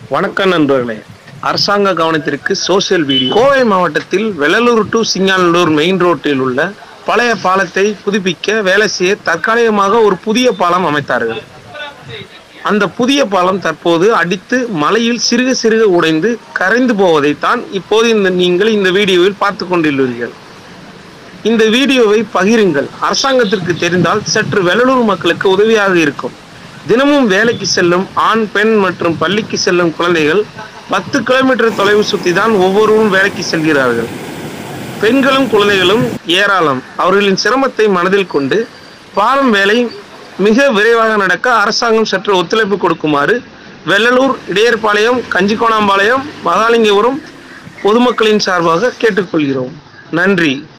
வணக்கம் நண்பர்களே அரசாங்க கவனத்திற்கு சோசியல் வீடியோ கோவை மாவட்டத்தில் வெள்ளலூர் டு சிங்காநல்லூர் மெயின் ரோட்டில் உள்ள பழைய பாலத்தை புதுப்பிக்க வேலை செய்ய தற்காலிகமாக ஒரு புதிய பாலம் அமைத்தார்கள் அந்த புதிய பாலம் தற்போது அடித்து மலையில் சிறுக சிறுக உடைந்து கரைந்து போவதைத்தான் இப்போது இந்த நீங்கள் இந்த வீடியோவில் பார்த்து கொண்டுள்ளீர்கள் இந்த வீடியோவை பகிருங்கள் அரசாங்கத்திற்கு தெரிந்தால் சற்று வெள்ளலூர் மக்களுக்கு உதவியாக இருக்கும் தினமும் வேலைக்கு செல்லும் ஆண் பெண் மற்றும் பள்ளிக்கு செல்லும் குழந்தைகள் பத்து கிலோமீட்டர் தொலைவு சுற்றி தான் ஒவ்வொருவரும் வேலைக்கு செல்கிறார்கள் பெண்களும் குழந்தைகளும் ஏராளம் அவர்களின் சிரமத்தை மனதில் கொண்டு பாலம் வேலை மிக விரைவாக நடக்க அரசாங்கம் சற்று ஒத்துழைப்பு கொடுக்குமாறு வெள்ளலூர் இடையர்பாளையம் கஞ்சிக்கோணாம்பாளையம் மகாலிங்கபுரம் பொதுமக்களின் சார்பாக கேட்டுக்கொள்கிறோம் நன்றி